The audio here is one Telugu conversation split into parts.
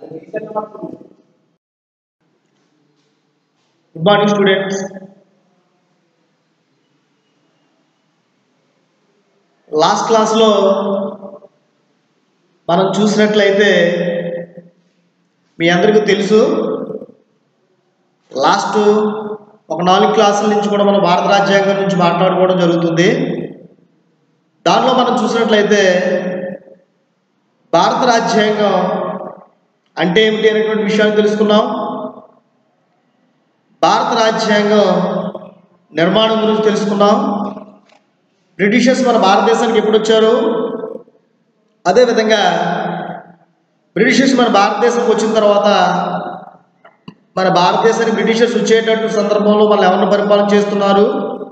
గుడ్ మార్నింగ్ స్టూడెంట్స్ లాస్ట్ క్లాస్లో మనం చూసినట్లయితే మీ అందరికీ తెలుసు లాస్ట్ ఒక నాలుగు క్లాసుల నుంచి కూడా మనం భారత రాజ్యాంగం నుంచి మాట్లాడుకోవడం జరుగుతుంది దానిలో మనం చూసినట్లయితే భారత రాజ్యాంగం అంటే ఏమిటి అనేటువంటి విషయాన్ని తెలుసుకున్నాం భారత రాజ్యాంగం నిర్మాణం గురించి తెలుసుకున్నాం బ్రిటిషర్స్ మన భారతదేశానికి ఎప్పుడు వచ్చారు అదేవిధంగా బ్రిటిషర్స్ మన భారతదేశానికి వచ్చిన తర్వాత మన భారతదేశానికి బ్రిటిషర్స్ వచ్చేటట్టు సందర్భంలో వాళ్ళు ఎవరిని పరిపాలన చేస్తున్నారు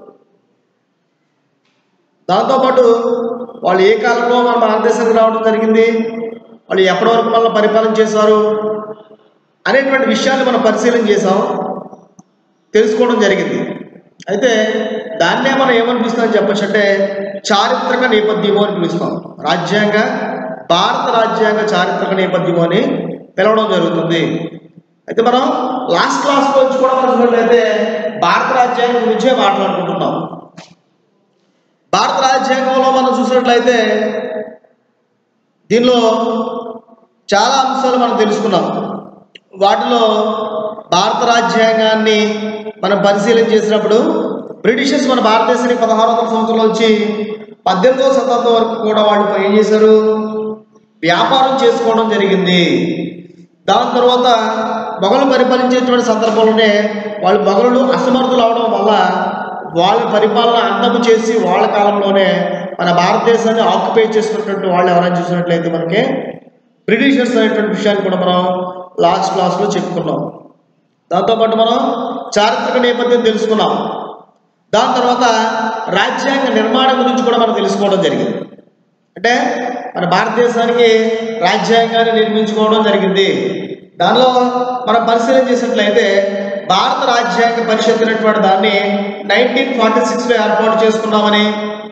దాంతోపాటు వాళ్ళు ఏ కాలంలో మన భారతదేశానికి రావడం జరిగింది వాళ్ళు ఎప్పటి వరకు మనల్ని పరిపాలన చేశారు అనేటువంటి విషయాన్ని మనం పరిశీలన చేసాం తెలుసుకోవడం జరిగింది అయితే దాన్నే మనం ఏమని పిలుస్తామని చెప్పచ్చు అంటే చారిత్రక నేపథ్యము అని పిలుస్తాం రాజ్యాంగ భారత రాజ్యాంగ చారిత్రక నేపథ్యము అని పిలవడం జరుగుతుంది అయితే మనం లాస్ట్ క్లాస్ నుంచి కూడా మనం చూసినట్లయితే భారత రాజ్యాంగం గురించే మాట్లాడుకుంటున్నాం భారత రాజ్యాంగంలో మనం చూసినట్లయితే దీనిలో చాలా అంశాలు మనం తెలుసుకున్నాం వాటిలో భారత రాజ్యాంగాన్ని మనం పరిశీలన చేసినప్పుడు బ్రిటిషర్స్ మన భారతదేశానికి పదహారు వందల సంవత్సరాల నుంచి పద్దెనిమిదవ శతాబ్దం వరకు కూడా వాళ్ళు ఏం చేశారు వ్యాపారం చేసుకోవడం జరిగింది దాని తర్వాత మొఘలు పరిపాలించేటువంటి సందర్భంలోనే వాళ్ళు మొఘలు అసమర్థులు అవడం వల్ల వాళ్ళ పరిపాలన అంతము చేసి వాళ్ళ కాలంలోనే మన భారతదేశాన్ని ఆక్యుపై చేసినటువంటి వాళ్ళు ఎవరైనా చూసినట్లయితే మనకి బ్రిటిషర్స్ అనేటువంటి విషయాన్ని కూడా మనం లాస్ట్ క్లాస్లో చెప్పుకున్నాం దాంతోపాటు మనం చారిత్రక నేపథ్యం తెలుసుకున్నాం దాని తర్వాత రాజ్యాంగ నిర్మాణం గురించి కూడా మనం తెలుసుకోవడం జరిగింది అంటే మన భారతదేశానికి రాజ్యాంగాన్ని నిర్మించుకోవడం జరిగింది దానిలో మనం పరిశీలన చేసినట్లయితే భారత రాజ్యాంగ పరిషత్ అనేటువంటి దాన్ని నైన్టీన్ ఫార్టీ సిక్స్లో ఏర్పాటు చేసుకున్నామని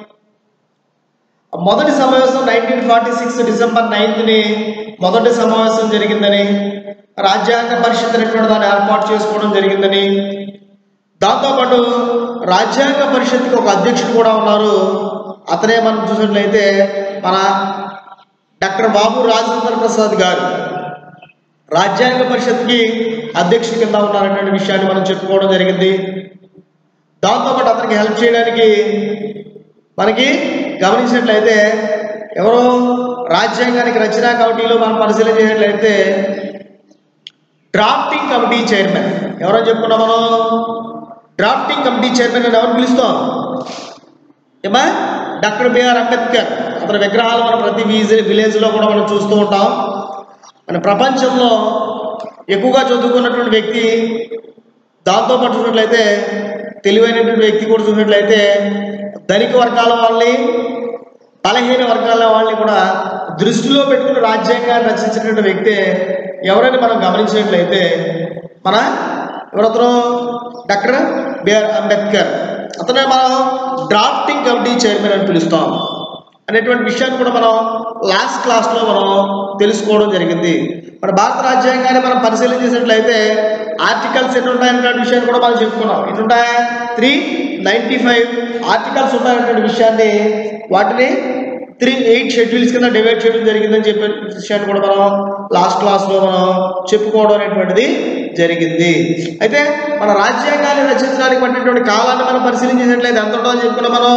మొదటి సమావేశం నైన్టీన్ ఫార్టీ సిక్స్ డిసెంబర్ నైన్త్ని మొదటి సమావేశం జరిగిందని రాజ్యాంగ పరిషత్ అనేటువంటి దాన్ని ఏర్పాటు చేసుకోవడం జరిగిందని దాంతోపాటు రాజ్యాంగ పరిషత్కి ఒక అధ్యక్షుడు కూడా ఉన్నారు అతనే మనం చూసినట్లయితే మన డాక్టర్ బాబు రాజేంద్ర ప్రసాద్ గారు రాజ్యాంగ పరిషత్కి అధ్యక్షుడి కింద ఉన్నారనేటువంటి విషయాన్ని మనం చెప్పుకోవడం జరిగింది దాంతోపాటు అతనికి హెల్ప్ చేయడానికి మనకి గమనించినట్లయితే ఎవరో రాజ్యాంగానికి రచనా కమిటీలో మనం పరిశీలన చేసినట్లయితే డ్రాఫ్టింగ్ కమిటీ చైర్మన్ ఎవరో చెప్పుకున్నాం మనం డ్రాఫ్టింగ్ కమిటీ చైర్మన్ అని ఎవరు పిలుస్తాం ఏమా డాక్టర్ బిఆర్ అంబేద్కర్ అతని విగ్రహాలు మనం ప్రతి విలేజ్ విలేజ్లో కూడా మనం చూస్తూ ఉంటాం మన ప్రపంచంలో ఎక్కువగా చదువుకున్నటువంటి వ్యక్తి దాంతోపాటు చూసినట్లయితే తెలివైనటువంటి వ్యక్తి కూడా చూసినట్లయితే ధనిక వర్గాల వాళ్ళని బలహీన వర్గాల వాళ్ళని కూడా దృష్టిలో పెట్టుకుని రాజ్యాంగాన్ని రచించినటువంటి వ్యక్తి ఎవరైనా మనం గమనించినట్లయితే మన ఎవరతను డాక్టర్ బిఆర్ అంబేద్కర్ అతనే మనం డ్రాఫ్టింగ్ కమిటీ చైర్మన్ అని పిలుస్తాం అనేటువంటి విషయాన్ని కూడా మనం లాస్ట్ క్లాస్లో మనం తెలుసుకోవడం జరిగింది మన భారత రాజ్యాంగాన్ని మనం పరిశీలన చేసినట్లయితే ఆర్టికల్స్ ఎన్ని ఉంటాయనేటువంటి విషయాన్ని కూడా మనం చెప్పుకున్నాం ఎన్ని ఉంటాయి త్రీ నైంటీ ఫైవ్ ఆర్టికల్స్ ఉంటాయనేటువంటి విషయాన్ని వాటిని త్రీ ఎయిట్ షెడ్యూల్స్ కింద డివైడ్ చేయడం జరిగిందని చెప్పే విషయాన్ని కూడా మనం లాస్ట్ క్లాస్లో మనం చెప్పుకోవడం అనేటువంటిది జరిగింది అయితే మన రాజ్యాంగాన్ని రచించడానికి పట్టినటువంటి కాలాన్ని మనం పరిశీలన చేసినట్లయితే ఎంత ఉంటుందని చెప్పుకున్నాం మనం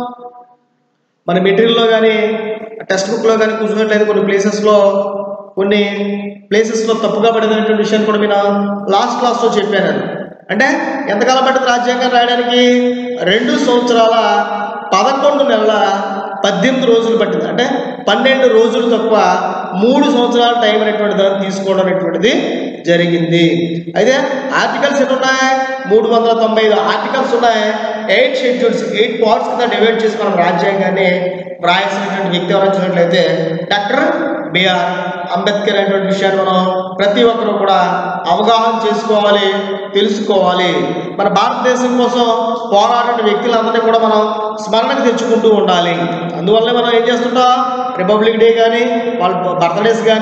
మన మెటీరియల్లో కానీ టెక్స్ట్ బుక్లో కానీ కూర్చున్నట్లయితే కొన్ని ప్లేసెస్లో కొన్ని ప్లేసెస్లో తప్పుగా పడినటువంటి విషయాన్ని కూడా నేను లాస్ట్ క్లాస్లో చెప్పాను అది. అంటే ఎంతకాలం పట్టింది రాజ్యాంగం రాయడానికి రెండు సంవత్సరాల పదకొండు నెలల పద్దెనిమిది రోజులు పట్టింది అంటే పన్నెండు రోజులు తక్కువ మూడు సంవత్సరాల టైం అనేటువంటి దాన్ని తీసుకోవడం అనేటువంటిది జరిగింది అయితే ఆర్టికల్స్ ఎన్ని ఉన్నాయి మూడు వందల తొంభై ఐదు ఆర్టికల్స్ ఉన్నాయి ఎయిట్ షెడ్యూల్స్ ఎయిట్ పార్ట్స్ కింద డివైడ్ చేసి మనం రాజ్యాంగాన్ని వ్రాయాల్సినటువంటి వ్యక్తి ఎవరైనా చూసినట్లయితే డాక్టర్ బిఆర్ అంబేద్కర్ అనేటువంటి విషయాన్ని మనం ప్రతి ఒక్కరూ కూడా అవగాహన చేసుకోవాలి తెలుసుకోవాలి మన భారతదేశం కోసం పోరాడిన వ్యక్తులందరినీ కూడా మనం స్మరణకు తెచ్చుకుంటూ ఉండాలి అందువల్లే మనం ఏం చేస్తుంటాం రిపబ్లిక్ డే కానీ వాళ్ళ బర్త్డేస్ కానీ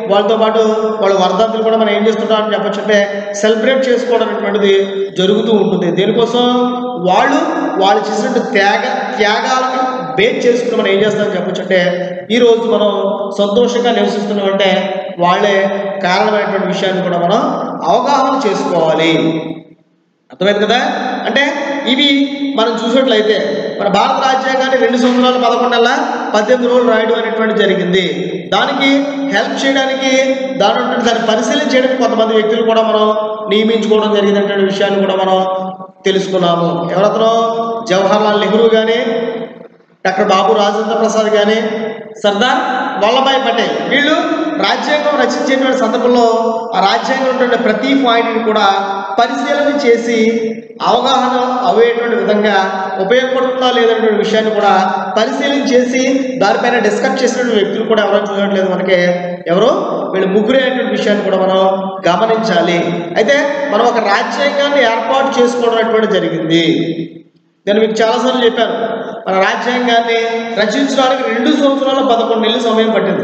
వాళ్ళతో పాటు వాళ్ళ వర్ధంతులు కూడా మనం ఏం చేస్తుంటాం అని చెప్పొచ్చు అంటే సెలబ్రేట్ చేసుకోవడం అనేటువంటిది జరుగుతూ ఉంటుంది దేనికోసం వాళ్ళు వాళ్ళు చేసినట్టు త్యాగ త్యాగాలను బేస్ చేసుకుని మనం ఏం చేస్తామని చెప్పొచ్చు అంటే ఈ రోజు మనం సంతోషంగా నివసిస్తున్నామంటే వాళ్ళే కారణమైనటువంటి విషయాన్ని కూడా మనం అవగాహన చేసుకోవాలి అర్థమైంది కదా అంటే ఇవి మనం చూసినట్లయితే మన భారత రాజ్యాంగాన్ని రెండు సంవత్సరాలు పదకొండు నెలల పద్దెనిమిది రోజులు రాయడం అనేటువంటి జరిగింది దానికి హెల్ప్ చేయడానికి దాని ఉంటే దాన్ని పరిశీలన చేయడానికి కొంతమంది వ్యక్తులు కూడా మనం నియమించుకోవడం జరిగిందనే విషయాన్ని కూడా మనం తెలుసుకున్నాము ఎవరతను జవహర్లాల్ నెహ్రూ కానీ డాక్టర్ బాబు రాజేంద్ర ప్రసాద్ కానీ సర్దార్ వల్లభాయ్ పటేల్ వీళ్ళు రాజ్యాంగం రచించేటువంటి సందర్భంలో ఆ రాజ్యాంగంలో ఉన్నటువంటి ప్రతి పాయింట్ని కూడా పరిశీలన చేసి అవగాహన అయ్యేటువంటి విధంగా ఉపయోగపడుతుందా లేదనేటువంటి విషయాన్ని కూడా పరిశీలన చేసి దానిపైన డిస్కస్ చేసినటువంటి వ్యక్తులు కూడా ఎవరో చూడట్లేదు మనకి ఎవరు వీళ్ళు ముగ్గురే అనేటువంటి విషయాన్ని కూడా మనం గమనించాలి అయితే మనం ఒక రాజ్యాంగాన్ని ఏర్పాటు చేసుకోవడం అనేటువంటి జరిగింది నేను మీకు చాలాసార్లు చెప్పాను మన రాజ్యాంగాన్ని రచించడానికి రెండు సంవత్సరాల పదకొండు నెలలు సమయం పట్టింది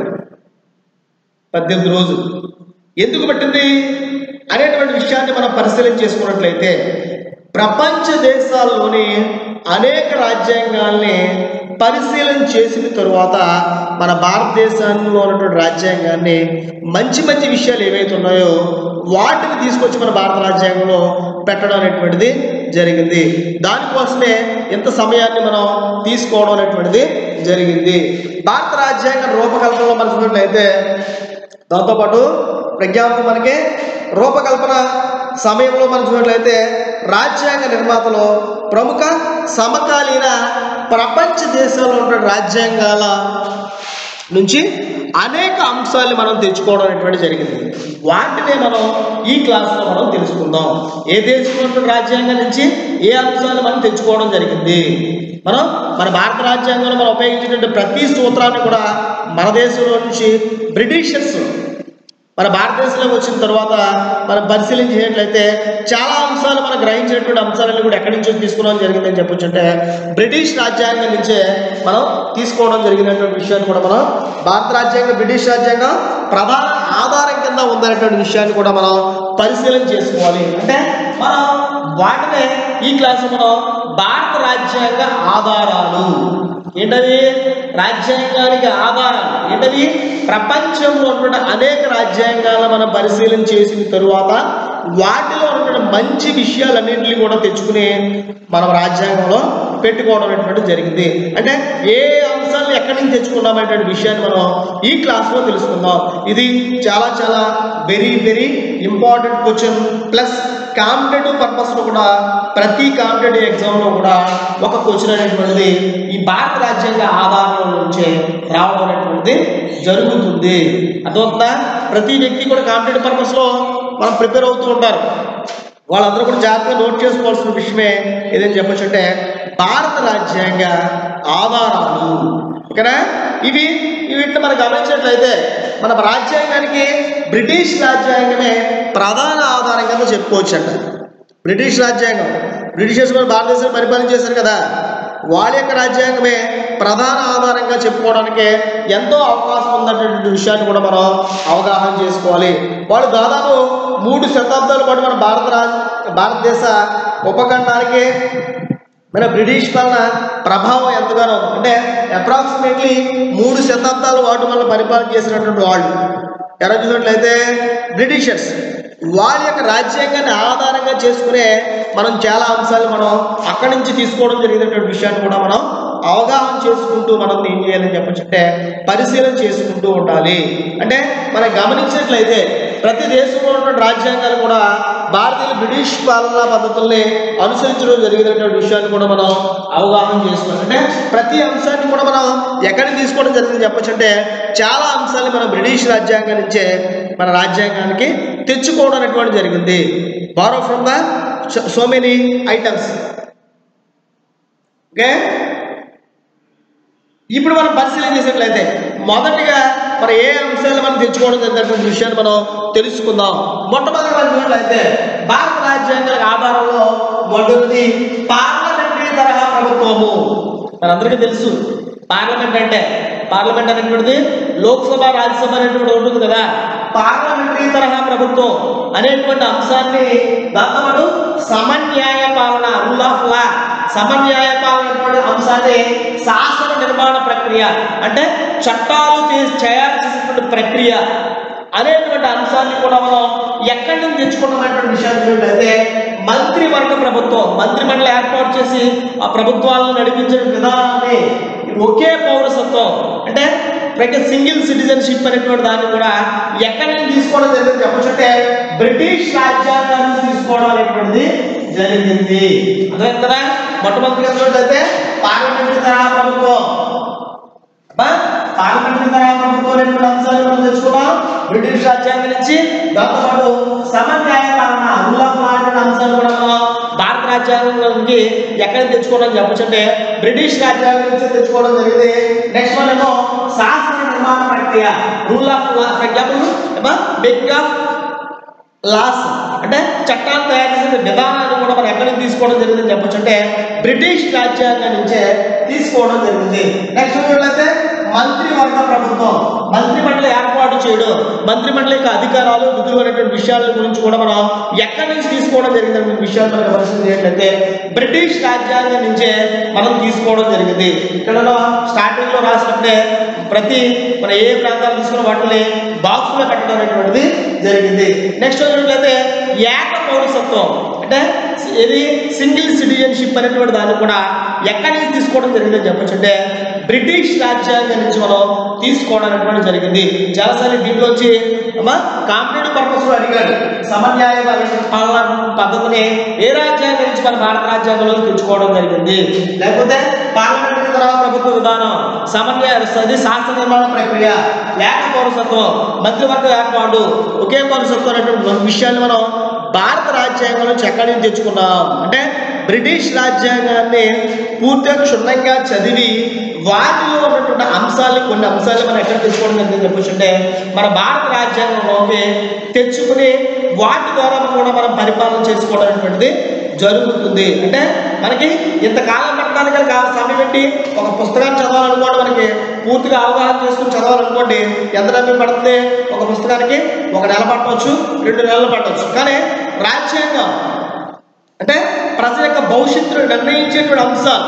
పద్దెనిమిది రోజులు ఎందుకు పట్టింది అనేటువంటి విషయాన్ని మనం పరిశీలన చేసుకున్నట్లయితే ప్రపంచ దేశాల్లోని అనేక రాజ్యాంగాల్ని పరిశీలన చేసిన తరువాత మన భారతదేశంలో ఉన్నటువంటి రాజ్యాంగాన్ని మంచి మంచి విషయాలు ఏవైతే ఉన్నాయో వాటిని తీసుకొచ్చి మన భారత రాజ్యాంగంలో పెట్టడం అనేటువంటిది జరిగింది దానికోసమే ఎంత సమయాన్ని మనం తీసుకోవడం అనేటువంటిది జరిగింది భారత రాజ్యాంగ రూపకల్పనలో మనం చూసినట్లయితే దాంతోపాటు ప్రజ్ఞాపకం మనకి రూపకల్పన సమయంలో మనం చూసినట్లయితే రాజ్యాంగ నిర్మాతలో ప్రముఖ సమకాలీన ప్రపంచ దేశాల్లో ఉన్న రాజ్యాంగాల నుంచి అనేక అంశాలు మనం తెచ్చుకోవడం అనేటువంటి జరిగింది వాటినే మనం ఈ క్లాస్లో మనం తెలుసుకుందాం ఏ దేశంలో ఉన్న రాజ్యాంగం నుంచి ఏ అంశాలు మనం తెచ్చుకోవడం జరిగింది మనం మన భారత రాజ్యాంగంలో మనం ఉపయోగించినటువంటి ప్రతి సూత్రాన్ని కూడా మన దేశంలో నుంచి బ్రిటిషర్స్ మన భారతదేశంలోకి వచ్చిన తర్వాత మనం పరిశీలించినట్లయితే చాలా అంశాలు మనం గ్రహించినటువంటి అంశాలను కూడా ఎక్కడి నుంచో తీసుకోవడం జరిగిందని చెప్పొచ్చు అంటే బ్రిటిష్ రాజ్యాంగం నుంచే మనం తీసుకోవడం జరిగినటువంటి విషయాన్ని కూడా మనం భారత రాజ్యాంగం బ్రిటిష్ రాజ్యాంగం ప్రధాన ఆధారం కింద ఉందనేటువంటి విషయాన్ని కూడా మనం పరిశీలన చేసుకోవాలి అంటే మనం వాటినే ఈ క్లాసు మనం భారత రాజ్యాంగ ఆధారాలు ఏంటది రాజ్యాంగానికి ఆధారాలు ఏంటది ప్రపంచంలో ఉన్న అనేక రాజ్యాంగాలను మనం పరిశీలన చేసిన తరువాత వాటిలో ఉన్న మంచి విషయాలన్నింటినీ కూడా తెచ్చుకుని మనం రాజ్యాంగంలో పెట్టుకోవడం అనేటువంటి జరిగింది అంటే ఏ అంశాలను ఎక్కడి నుంచి తెచ్చుకున్నామనేటువంటి విషయాన్ని మనం ఈ క్లాస్లో తెలుసుకుందాం ఇది చాలా చాలా very very important question plus competitive పర్పస్లో కూడా ప్రతి కాంపిటేటివ్ ఎగ్జామ్లో కూడా ఒక క్వశ్చన్ అనేటువంటిది ఈ భారత రాజ్యాంగ ఆధారాల నుంచే రావడం అనేటువంటిది జరుగుతుంది అర్థమవుతుందా ప్రతి వ్యక్తి కూడా కాంపిటేటివ్ పర్పస్లో మనం ప్రిపేర్ అవుతూ ఉంటారు వాళ్ళందరూ కూడా జాగ్రత్తగా నోట్ చేసుకోవాల్సిన విషయమే ఏదని చెప్పొచ్చు అంటే భారత రాజ్యాంగ ఆధారాలు ఓకేనా ఇవి వీటిని మనం గమనించినట్లయితే మన రాజ్యాంగానికి బ్రిటిష్ రాజ్యాంగమే ప్రధాన ఆధారం కింద చెప్పుకోవచ్చు అంట బ్రిటిష్ రాజ్యాంగం బ్రిటిషర్స్ మన భారతదేశం పరిపాలన చేశారు కదా వాళ్ళ యొక్క రాజ్యాంగమే ప్రధాన ఆధారంగా చెప్పుకోవడానికి ఎంతో అవకాశం ఉందనేటువంటి విషయాన్ని కూడా మనం అవగాహన చేసుకోవాలి వాళ్ళు దాదాపు మూడు శతాబ్దాల పాటు మన భారత రాజ్ భారతదేశ ఉపఖండానికి మన బ్రిటిష్ పాలన ప్రభావం ఎంతగానో ఉంది. అంటే అప్రాక్సిమేట్లీ మూడు శతాబ్దాల పాటు మన పరిపాలన చేసినటువంటి వాళ్ళు ఎలా చూసినట్లయితే బ్రిటిషర్స్ వాళ్ళ యొక్క రాజ్యాంగాన్ని ఆధారంగా చేసుకునే మనం చాలా అంశాలు మనం అక్కడి నుంచి తీసుకోవడం జరిగినటువంటి విషయాన్ని కూడా మనం అవగాహన చేసుకుంటూ మనం ఏం చేయాలని చెప్పొచ్చు అంటే పరిశీలన చేసుకుంటూ ఉండాలి అంటే మనం గమనించినట్లయితే ప్రతి దేశంలో ఉన్న రాజ్యాంగాలు కూడా భారతీయులు బ్రిటిష్ పాలనా పద్ధతుల్ని అనుసరించడం జరిగినటువంటి విషయాన్ని కూడా మనం అవగాహన చేసుకోవాలి అంటే ప్రతి అంశాన్ని కూడా మనం ఎక్కడి నుంచి తీసుకోవడం జరిగింది చెప్పొచ్చు అంటే చాలా అంశాలు మనం బ్రిటిష్ రాజ్యాంగం నుంచే మన రాజ్యాంగానికి తెచ్చుకోవడం అనేటువంటి జరిగింది borrow from the so many items okay ఇప్పుడు మనం పరిశీలన చేసినట్లయితే మొదటిగా మరి ఏ అంశాలు మనం తెచ్చుకోవడం జరిగినటువంటి విషయాన్ని మనం తెలుసుకుందాం మొట్టమొదటి మనం చూసినట్లయితే భారత రాజ్యాంగ ఆధారంలో మొదటిది పార్లమెంటరీ తరహా ప్రభుత్వము మనందరికీ తెలుసు పార్లమెంట్ అంటే పార్లమెంట్ అనేటువంటిది లోక్సభ రాజ్యసభ అనేటువంటి ఉంటుంది కదా పార్లమెంటరీ తరహా ప్రభుత్వం అనేటువంటి అంశాన్ని దాంతో సమన్యాయ పాలన రూల్ ఆఫ్ లా సమన్యాయ పాలన అనేటువంటి అంశాన్ని శాసన నిర్మాణ ప్రక్రియ అంటే చట్టాలు చే- చేయాల్సినటువంటి ప్రక్రియ అనేటువంటి అంశాన్ని కూడా మనం ఎక్కడి నుంచి తెచ్చుకున్నటువంటి విషయాన్ని చూసినట్లయితే మంత్రివర్గ ప్రభుత్వం మంత్రిమండలి ఏర్పాటు చేసి ఆ ప్రభుత్వాలను నడిపించిన విధానాన్ని ఒకే పౌరసత్వం అంటే ప్రతి సింగిల్ సిటిజన్షిప్ అనేటువంటి దాన్ని కూడా ఎక్కడి నుంచి తీసుకోవడం జరిగింది చెప్పొచ్చంటే బ్రిటిష్ రాజ్యాంగం నుంచి తీసుకోవడం అనేటువంటిది జరిగింది అదే కదా మొట్టమొదటిగా చూసినట్లయితే పార్లమెంటరీ తరహా ప్రభుత్వం అబ్బా, పార్లమెంటరీ తరహా ప్రభుత్వం అనేటువంటి అంశాలు మనం తెచ్చుకున్నాం బ్రిటిష్ రాజ్యాంగం నుంచి దాంతోపాటు సమన్యాయ పాలన రూల్ ఆఫ్ లా అనే అంశాలు కూడా మనం భారత రాజ్యాంగంలోకి ఎక్కడ తెచ్చుకోవడం చెప్పొచ్చంటే బ్రిటిష్ రాజ్యాంగం నుంచి తెచ్చుకోవడం జరిగింది నెక్స్ట్ వన్ ఏమో శాసన నిర్మాణ ప్రక్రియ rule of law for example making of laws అంటే చట్టాలు తయారు చేసే విధానాన్ని కూడా మనం ఎక్కడి నుంచి తీసుకోవడం జరిగిందని చెప్పొచ్చు అంటే బ్రిటిష్ రాజ్యాంగం నుంచే తీసుకోవడం జరిగింది నెక్స్ట్ చూడలేతే మంత్రివర్గ ప్రభుత్వం మంత్రిమండలి ఏర్పాటు చేయడం మంత్రిమండలి యొక్క అధికారాలు విధులు అనేటువంటి విషయాల గురించి కూడా మనం ఎక్కడి నుంచి తీసుకోవడం జరిగిందనే విషయాలు మనం పరిశీలించినట్లయితే బ్రిటిష్ రాజ్యాంగం నుంచే మనం తీసుకోవడం జరిగింది ఇక్కడ స్టార్టింగ్ లో రాసినప్పుడే ప్రతి మన ఏ ప్రాంతాలు తీసుకున్న వాటిని బాక్స్ లో పెట్టడం అనేటువంటిది జరిగింది నెక్స్ట్ చూసినట్లయితే ఏక పౌరసత్వం అంటే ఇది సింగిల్ సిటిజన్షిప్ అనేటువంటి దాన్ని కూడా ఎక్కడి నుంచి తీసుకోవడం జరిగిందని చెప్పొచ్చు అంటే బ్రిటిష్ రాజ్యాంగం నుంచి మనం తీసుకోవడం అనేటువంటి జరిగింది చాలాసార్లు దీంట్లోంచి అమ్మా కాంపిటేటివ్ పర్పస్ లో అడిగాడు సమన్యాయ పాలన పద్ధతిని ఏ రాజ్యాంగం నుంచి మన భారత రాజ్యాంగంలో తెచ్చుకోవడం జరిగింది లేకపోతే పార్లమెంటరీ తరహా ప్రభుత్వ విధానం సమన్వయ అది శాస్త్ర నిర్మాణ ప్రక్రియ లేక పౌరసత్వం మంత్రివర్గ ఏర్పాటు ఒకే పౌరసత్వం అనేటువంటి విషయాన్ని మనం భారత రాజ్యాంగం నుంచి ఎక్కడి నుంచి తెచ్చుకున్నాం అంటే బ్రిటిష్ రాజ్యాంగాన్ని పూర్తిగా క్షుణ్ణంగా చదివి వాటిలో ఉన్నటువంటి అంశాలు కొన్ని అంశాలు మనం ఎక్కడ తెచ్చుకోవడం జరిగింది చెప్పొచ్చు అంటే మన భారత రాజ్యాంగంలోకి తెచ్చుకుని వాటి ద్వారా కూడా మనం పరిపాలన చేసుకోవడం అనేటువంటిది జరుగుతుంది అంటే మనకి ఇంతకాలం పెట్టడానికి గల కావాలి సమయం పెట్టి ఒక పుస్తకాన్ని చదవాలనుకోండి మనకి పూర్తిగా అవగాహన చేసుకుని చదవాలనుకోండి ఎంత డబ్బు పడుతుంది ఒక పుస్తకానికి ఒక నెల పట్టవచ్చు రెండు నెలలు పట్టవచ్చు కానీ రాజ్యాంగం అంటే ప్రజల యొక్క భవిష్యత్తును నిర్ణయించేటువంటి అంశాలు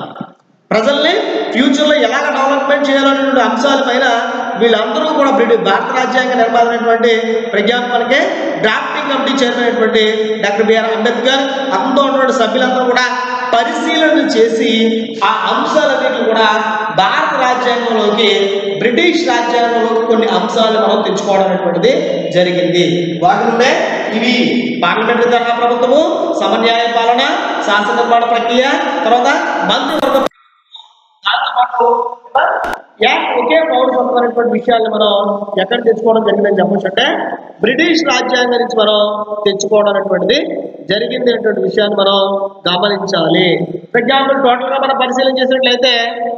ప్రజల్ని ఫ్యూచర్లో ఎలాగ డెవలప్మెంట్ చేయాలనేటువంటి అంశాల పైన వీళ్ళందరూ కూడా బ్రిటిష్ భారత రాజ్యాంగ నిర్మాణ అయినటువంటి ప్రజ్ఞాపనకి డ్రాఫ్టింగ్ కమిటీ చైర్మన్ అయినటువంటి డాక్టర్ బిఆర్ అంబేద్కర్ అతనితో ఉన్నటువంటి సభ్యులందరూ కూడా పరిశీలన చేసి ఆ అంశాలన్నింటినీ కూడా భారత రాజ్యాంగంలోకి బ్రిటిష్ రాజ్యాంగంలోకి కొన్ని అంశాలు మనం తెచ్చుకోవడం అనేటువంటిది జరిగింది వాటిలోనే ఇవి పార్లమెంటరీ తరహా ప్రభుత్వము సమన్యాయ పాలన శాసన నిర్మాణ ప్రక్రియ తర్వాత మంత్రివర్గ దాంతోపాటు యాక్ట్ ఒకే పౌరసత్వం అనేటువంటి విషయాన్ని మనం ఎక్కడ తెచ్చుకోవడం జరిగిందని చెప్పొచ్చు అంటే బ్రిటిష్ రాజ్యాంగం నుంచి మనం తెచ్చుకోవడం అనేటువంటిది జరిగింది అనేటువంటి విషయాన్ని మనం గమనించాలి ఫర్ ఎగ్జాంపుల్ టోటల్గా మనం పరిశీలన చేసినట్లయితే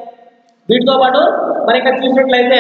వీటితో పాటు మరి ఇక్కడ చూసినట్లయితే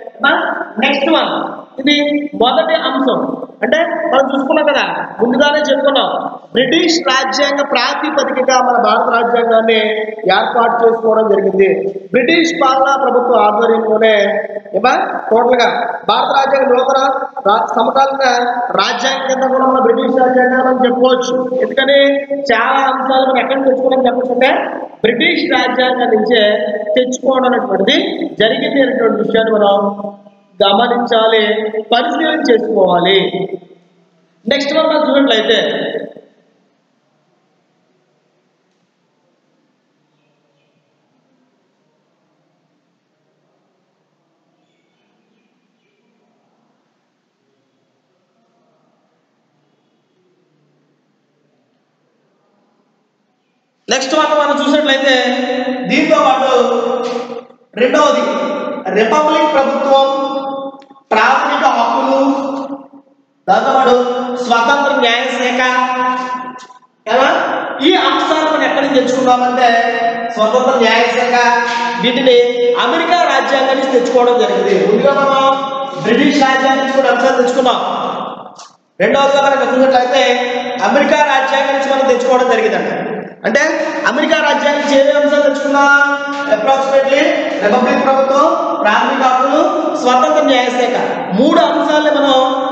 నెక్స్ట్ వన్ ఇది మొదటి అంశం అంటే మనం చూసుకున్నాం కదా ముందుగానే చెప్పుకున్నాం బ్రిటిష్ రాజ్యాంగ ప్రాతిపదికగా మన భారత రాజ్యాంగాన్ని ఏర్పాటు చేసుకోవడం జరిగింది బ్రిటిష్ పాలనా ప్రభుత్వ ఆధ్వర్యంలోనే ఏమా టోటల్ గా భారత రాజ్యాంగ నూతన రా- సమకాలీన రాజ్యాంగం కింద కూడా మన బ్రిటిష్ రాజ్యాంగం అని చెప్పుకోవచ్చు ఎందుకని చాలా అంశాలు మనం ఎక్కడి నుంచి తెచ్చుకోవడం చెప్పచ్చు అంటే బ్రిటిష్ రాజ్యాంగం నుంచే తెచ్చుకోవడం అనేటువంటిది జరిగింది అనేటువంటి విషయాన్ని మనం గమనించాలి పరిశీలన చేసుకోవాలి నెక్స్ట్ వన్ మనం చూసినట్లయితే నెక్స్ట్ వన్ మనం చూసినట్లయితే దీంతో పాటు రెండవది రిపబ్లిక్ ప్రభుత్వం ప్రాథమిక హక్కులు దాంతోపాటు స్వతంత్ర న్యాయశాఖ ఎలా ఈ అంశాలు మనం ఎక్కడి నుంచి తెచ్చుకున్నామంటే స్వతంత్ర న్యాయశాఖ వీటిని అమెరికా రాజ్యాంగం నుంచి తెచ్చుకోవడం జరిగింది ముందుగా మనం బ్రిటిష్ రాజ్యాంగం నుంచి కూడా అంశాలు తెచ్చుకున్నాం రెండవదిగా మనకు చూసినట్లయితే అమెరికా రాజ్యాంగం నుంచి మనం తెచ్చుకోవడం జరిగిందంట అంటే అమెరికా రాజ్యాంగం నుంచి ఏమేమి అంశాలు తెచ్చుకున్నాం అప్రాక్సిమేట్లీ రిపబ్లిక్ ప్రభుత్వం ప్రాథమిక హక్కులు స్వతంత్ర న్యాయశాఖ మూడు అంశాలని మనం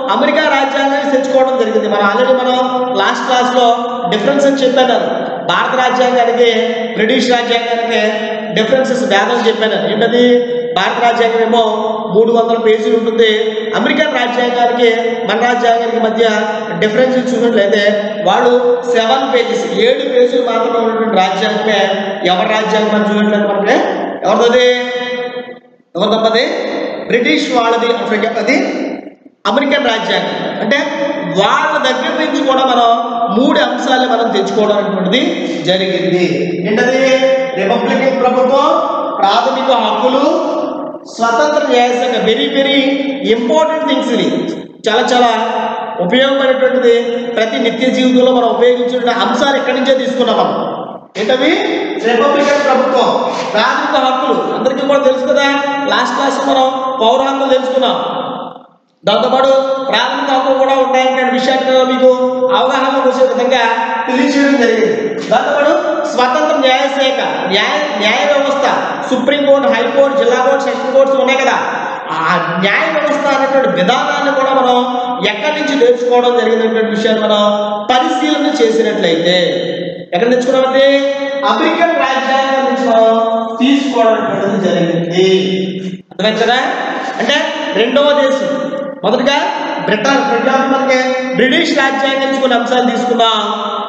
అమెరికా రాజ్యాంగాన్ని తెచ్చుకోవడం జరిగింది మనం ఆల్రెడీ మనం లాస్ట్ క్లాస్లో డిఫరెన్స్ అని చెప్పాను భారత రాజ్యాంగానికి బ్రిటిష్ రాజ్యాంగానికి డిఫరెన్సెస్ భేదం చెప్పాను ఏంటది భారత రాజ్యాంగం ఏమో మూడు వందల పేజీలు ఉంటుంది అమెరికన్ రాజ్యాంగానికి మన రాజ్యాంగానికి మధ్య డిఫరెన్స్ చూసినట్లయితే వాళ్ళు సెవెన్ పేజెస్ ఏడు పేజీలు మాత్రమే ఉన్నటువంటి రాజ్యాంగమే ఎవరి రాజ్యాంగం అని చూసినట్లయితే మనకి ఎవరిది ఎవరు తప్పది బ్రిటిష్ వాళ్ళది అంటే అది అమెరికన్ రాజ్యాంగం అంటే వాళ్ళ దగ్గర నుంచి కూడా మనం మూడు అంశాలు మనం తెచ్చుకోవడం అనేటువంటిది జరిగింది ఏంటది రిపబ్లికన్ ప్రభుత్వం ప్రాథమిక హక్కులు స్వతంత్ర న్యాయశాఖ వెరీ వెరీ ఇంపార్టెంట్ థింగ్స్ ఇవి చాలా చాలా ఉపయోగపడేటువంటిది ప్రతి నిత్య జీవితంలో మనం ఉపయోగించిన అంశాలు ఎక్కడి నుంచే తీసుకున్నాం మనం ఏంటవి రిపబ్లికన్ ప్రభుత్వం ప్రాథమిక హక్కులు అందరికీ కూడా తెలుసు కదా లాస్ట్ క్లాస్ మనం పౌర హక్కులు తెలుసుకున్నాం దాంతోపాటు ప్రాథమిక హక్కులు కూడా ఉంటాయనే విషయాన్ని కూడా మీకు అవగాహన వచ్చే విధంగా తెలియజేయడం జరిగింది దాంతోపాటు స్వతంత్ర న్యాయశాఖ న్యాయ న్యాయ వ్యవస్థ సుప్రీంకోర్టు హైకోర్టు జిల్లా కోర్టు సెషన్ కోర్ట్స్ ఉన్నాయి కదా ఆ న్యాయ వ్యవస్థ అనేటువంటి విధానాన్ని కూడా మనం ఎక్కడి నుంచి నేర్చుకోవడం జరిగినటువంటి విషయాన్ని మనం పరిశీలన చేసినట్లయితే ఎక్కడ తెచ్చుకున్నామంటే అమెరికన్ రాజ్యాంగం నుంచి మనం తీసుకోవడం అనేటువంటిది జరిగింది అర్థమైంది కదా అంటే రెండవ దేశం మొదటగా బ్రిటన్ ఫర్ ఎగ్జాంపుల్ మనకి బ్రిటిష్ రాజ్యాంగం నుంచి కొన్ని అంశాలు తీసుకుందాం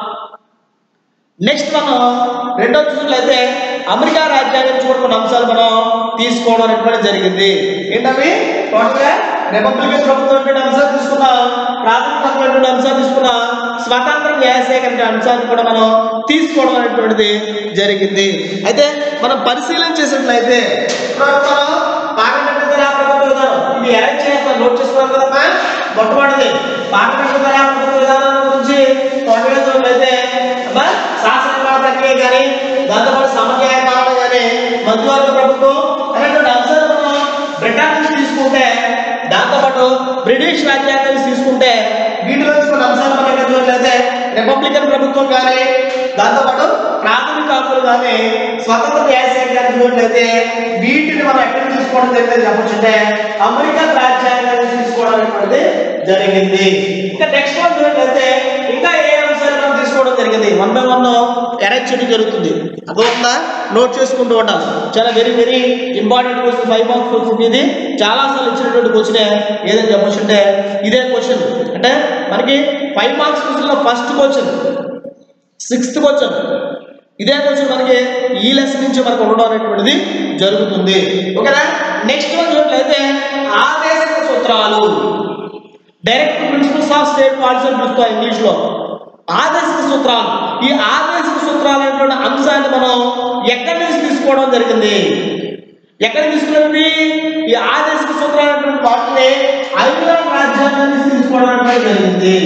నెక్స్ట్ మనం రెండో చూసినట్లయితే అమెరికా రాజ్యాంగం నుంచి కూడా కొన్ని అంశాలు మనం తీసుకోవడం అనేటువంటి జరిగింది ఏంటవి టోటల్గా రిపబ్లికన్ ప్రభుత్వం అనేటువంటి అంశాలు తీసుకున్నాం ప్రాథమిక హక్కులైనటువంటి అంశాలు తీసుకున్నాం స్వతంత్ర న్యాయశాఖ అనే అంశాన్ని కూడా మనం తీసుకోవడం అనేటువంటిది జరిగింది అయితే మనం పరిశీలన చేసినట్లయితే ఇప్పుడు మనం పార్లమెంట్ ద్వారా ప్రభుత్వ విధానం ఇది అరేంజ్ చేస్తాం నోట్ చేసుకున్నాం కదమ్మా మొట్టమొదటిది పార్లమెంట్ ద్వారా ప్రభుత్వ విధానం గురించి కొనవేసినట్లయితే అమ్మా శాసనపాలన ప్రక్రియ కానీ దాంతోపాటు సమన్వయ పాలన కానీ మధ్యవర్గ ప్రభుత్వం అనేటువంటి అంశాలు మనం బ్రిటన్ నుంచి తీసుకుంటే దాంతోపాటు బ్రిటిష్ రాజ్యాంగం నుంచి తీసుకుంటే వీటిలో నుంచి కొన్ని అంశాలు మనం ఎక్కడ చూడలేదే రిపబ్లికన్ ప్రభుత్వం కానీ దాంతోపాటు ప్రాథమిక హక్కులు కానీ స్వతంత్ర న్యాయశాఖ కానీ చూడలేదే వీటిని మనం ఎక్కడ తీసుకోవడం జరిగింది చెప్పొచ్చుంటే అమెరికన్ రాజ్యాంగాన్ని తీసుకోవడం అనేటువంటిది జరిగింది ఇంకా నెక్స్ట్ వన్ చూడట్లయితే ఇంకా ఏ అంశాలు మనం తీసుకోవడం జరిగింది వన్ బై వన్ అరేంజ్ చేయడం జరుగుతుంది అర్థమవుతుందా నోట్ చేసుకుంటూ ఉండాలి చాలా very very important question five marks question ఇది చాలా సార్లు ఇచ్చినటువంటి క్వశ్చన్ ఏదని చెప్పొచ్చు అంటే ఇదే క్వశ్చన్ అంటే మనకి ఫైవ్ మార్క్స్ క్వశ్చన్ లో ఫస్ట్ క్వశ్చన్ సిక్స్త్ క్వశ్చన్ ఇదే క్వశ్చన్ మనకి ఈ లెసన్ నుంచి మనకు ఉండడం అనేటువంటిది జరుగుతుంది ఓకేనా నెక్స్ట్ వన్ చూసినట్లయితే ఆదేశ సూత్రాలు direct principles of state policy అని పిలుస్తాం ఇంగ్లీష్ లో ఆదేశిక సూత్రాలు ఈ ఆదేశిక సూత్రాలు అనేటువంటి అంశాన్ని మనం ఎక్కడి నుంచి తీసుకోవడం జరిగింది ఎక్కడ తీసుకున్నది ఈ ఆదేశిక సూత్రాలు అనేటువంటి వాటిని ఐర్లాండ్ రాజ్యాంగం నుంచి తీసుకోవడం అనేటువంటి జరిగింది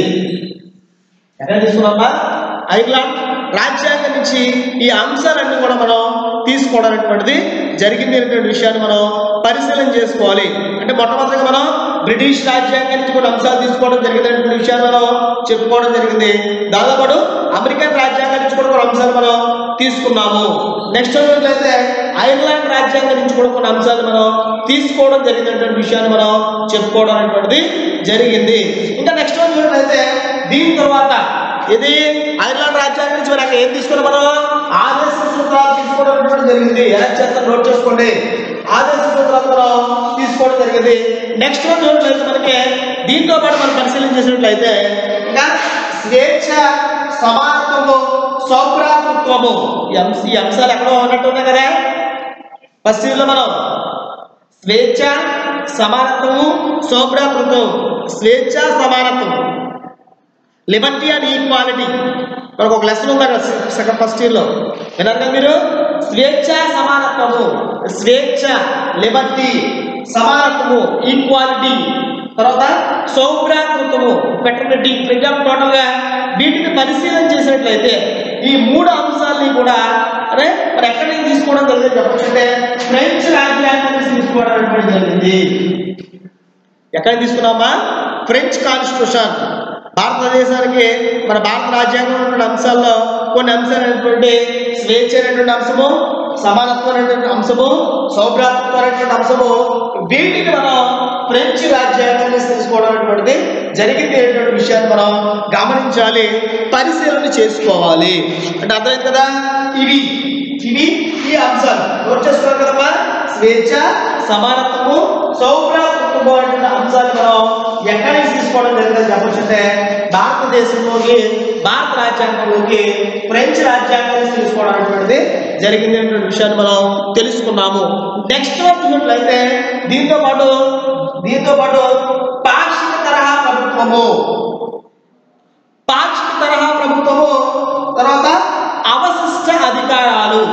ఎక్కడ తీసుకున్నామా ఐర్లాండ్ రాజ్యాంగం నుంచి ఈ అంశాలన్నీ కూడా మనం తీసుకోవడం అనేటువంటిది జరిగింది అనేటువంటి విషయాన్ని మనం పరిశీలన చేసుకోవాలి అంటే మొట్టమొదటిగా మనం బ్రిటిష్ రాజ్యాంగం నుంచి కొన్ని అంశాలు తీసుకోవడం జరిగినటువంటి విషయాన్ని మనం చెప్పుకోవడం జరిగింది దాదాపు అమెరికన్ రాజ్యాంగం నుంచి కూడా కొన్ని అంశాలు మనం తీసుకున్నాము నెక్స్ట్ చూసినట్లయితే ఐర్లాండ్ రాజ్యాంగం నుంచి కూడా కొన్ని అంశాలు మనం తీసుకోవడం జరిగినటువంటి విషయాన్ని మనం చెప్పుకోవడం అనేటువంటిది జరిగింది ఇంకా నెక్స్ట్ చూసినట్లయితే దీని తర్వాత ఇది ఐర్లాండ్ రాజ్యాంగం నుంచి మరి అక్కడ ఏం తీసుకున్నాం మనం ఆదేశ సూత్రాలు తీసుకోవడం అనేటువంటి జరిగింది ఎలా చేస్తాం నోట్ చేసుకోండి ఆదేశ సూత్రాలు మనం తీసుకోవడం జరిగింది నెక్స్ట్ వన్ చూడట్లయితే మనకి దీంతో పాటు మనం పరిశీలన చేసినట్లయితే ఇంకా స్వేచ్ఛ సమానత్వము సౌభ్రాతృత్వము ఈ అంశ ఈ అంశాలు ఎక్కడో ఉన్నట్టు ఉన్నాయి కదా ఫస్ట్ లో మనం స్వేచ్ఛ సమానత్వము సౌభ్రాతృత్వం స్వేచ్ఛ సమానత్వం లిబర్టీ అండ్ ఈక్వాలిటీ మనకు ఒక లెసన్ ఉంది అక్కడ సెకండ్ ఫస్ట్ ఇయర్లో విన్నారు కదా మీరు స్వేచ్ఛ సమానత్వము స్వేచ్ఛ లిబర్టీ సమానత్వము ఈక్వాలిటీ తర్వాత సౌభ్రాతృత్వము ఫెటర్నిటీ ఫర్ ఎగ్జాంపుల్ టోటల్గా వీటిని పరిశీలన చేసినట్లయితే ఈ మూడు అంశాలని కూడా అరే మరి ఎక్కడి నుంచి తీసుకోవడం జరిగింది చెప్పచ్చు అంటే ఫ్రెంచ్ రాజ్యాంగం నుంచి తీసుకోవడం అనేటువంటి జరిగింది ఎక్కడ తీసుకున్నామా ఫ్రెంచ్ కాన్స్టిట్యూషన్ భారతదేశానికి మన భారత రాజ్యాంగంలో ఉన్న అంశాల్లో కొన్ని అంశాలు అనేటువంటి స్వేచ్ఛ అనేటువంటి అంశము సమానత్వం అనేటువంటి అంశము సౌభ్రాతత్వం అనేటువంటి అంశము వీటిని మనం ఫ్రెంచ్ రాజ్యాంగం నుంచి తీసుకోవడం అనేటువంటిది జరిగింది అనేటువంటి విషయాన్ని మనం గమనించాలి పరిశీలన చేసుకోవాలి అంటే అర్థమైంది కదా ఇవి ఇవి ఈ అంశాలు నోట్ చేసుకోవాలి కదమ్మా స్వేచ్ఛ సమానత్వము సౌభ్రాతృత్వము అనే అంశాలు మనం ఎక్కడి నుంచి తీసుకోవడం జరిగిందని చెప్పొచ్చంటే భారతదేశంలోకి భారత రాజ్యాంగంలోకి ఫ్రెంచ్ రాజ్యాంగం నుంచి తీసుకోవడం అనేటువంటిది జరిగింది అనేటువంటి విషయాన్ని మనం తెలుసుకున్నాము నెక్స్ట్ చూసినట్లయితే దీంతో పాటు దీంతో పాటు పాక్షిక తరహా ప్రభుత్వము పాక్షిక తరహా ప్రభుత్వము తర్వాత అవశిష్ట అధికారాలు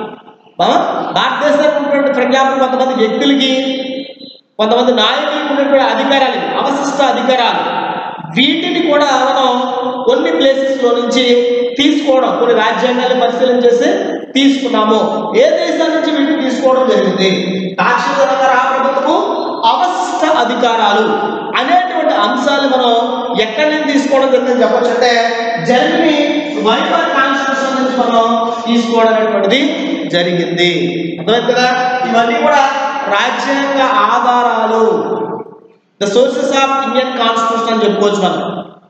ఆ? భారతదేశంలో ఉన్నటువంటి ప్రజాపతి కొంతమంది వ్యక్తులకి కొంతమంది నాయకులకు ఉన్నటువంటి అధికారాలు ఇవి, అవశిష్ట అధికారాలు వీటిని కూడా మనం కొన్ని ప్లేసెస్ లో నుంచి తీసుకోవడం కొన్ని రాజ్యాంగాలు పరిశీలన చేసి తీసుకున్నాము ఏ దేశాల నుంచి వీటిని తీసుకోవడం జరిగింది పాక్షిక తరహా ప్రభుత్వము అవశిష్ట అధికారాలు అనేటువంటి అంశాలు మనం ఎక్కడి నుంచి తీసుకోవడం జరిగిందని చెప్పొచ్చు అంటే జర్మనీ వైబర్ కాన్స్టిట్యూషన్ నుంచి మనం తీసుకోవడం అనేటువంటిది జరిగింది అర్థమైంది కదా ఇవన్నీ కూడా రాజ్యాంగ ఆధారాలు the sources of Indian constitution అని చెప్పుకోవచ్చు మనం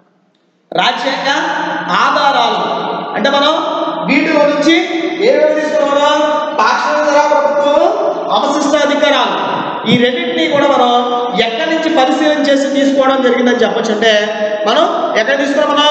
రాజ్యాంగ ఆధారాలు అంటే మనం వీటిలో నుంచి ఏమేమి తీసుకున్నాం పాక్షిక ప్రభుత్వం అవశిష్ట అధికారాలు ఈ రెండింటినీ కూడా మనం ఎక్కడి నుంచి పరిశీలన చేసి తీసుకోవడం జరిగిందని చెప్పొచ్చు అంటే మనం ఎక్కడ తీసుకున్నాం మనం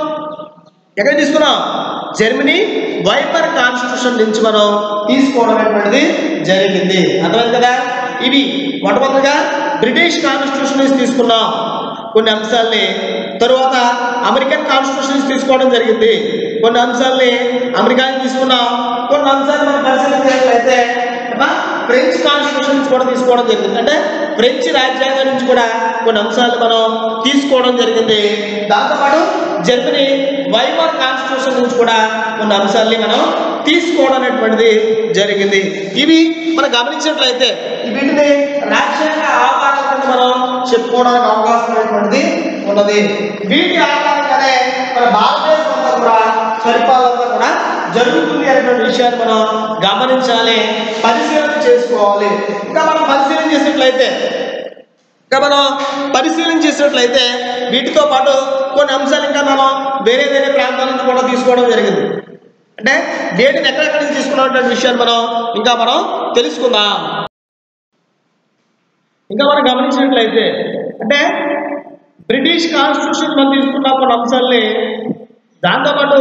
ఎక్కడ తీసుకున్నాం జర్మనీ వైపర్ కాన్స్టిట్యూషన్ నుంచి మనం తీసుకోవడం అనేటువంటిది జరిగింది అర్థమైంది కదా ఇవి మొట్టమొదటిగా బ్రిటిష్ కాన్స్టిట్యూషన్ నుంచి తీసుకున్నాం కొన్ని అంశాలని తరువాత అమెరికన్ కాన్స్టిట్యూషన్ నుంచి తీసుకోవడం జరిగింది కొన్ని అంశాలని అమెరికా నుంచి తీసుకున్నాం కొన్ని అంశాలు మనం పరిశీలించినట్లయితే ఏమా? ఫ్రెంచ్ కాన్స్టిట్యూషన్ నుంచి కూడా తీసుకోవడం జరిగింది అంటే ఫ్రెంచ్ రాజ్యాంగం నుంచి కూడా కొన్ని అంశాలు మనం తీసుకోవడం జరిగింది దాంతోపాటు జర్మనీ వైమర్ కాన్స్టిట్యూషన్ నుంచి కూడా కొన్ని అంశాలని మనం తీసుకోవడం అనేటువంటిది జరిగింది ఇవి మనం గమనించినట్లయితే వీటిని రాజ్యాంగ ఆధారంగా మనం చెప్పుకోవడానికి అవకాశం అనేటువంటిది ఉన్నది వీటి ఆధారంగానే మన భారతదేశం అంతా కూడా పరిపాలన కూడా జరుగుతుంది అనేటువంటి విషయాన్ని మనం గమనించాలి పరిశీలన చేసుకోవాలి ఇంకా మనం పరిశీలన చేసినట్లయితే ఇంకా మనం పరిశీలన చేసినట్లయితే వీటితో పాటు కొన్ని అంశాలు ఇంకా మనం వేరే వేరే ప్రాంతాల నుంచి కూడా తీసుకోవడం జరిగింది అంటే వేటిని ఎక్కడెక్కడి నుంచి తీసుకున్నటువంటి విషయాన్ని మనం ఇంకా మనం తెలుసుకుందాం ఇంకా మనం గమనించినట్లయితే అంటే బ్రిటిష్ కాన్స్టిట్యూషన్ మనం తీసుకున్న కొన్ని అంశాలని దాంతోపాటు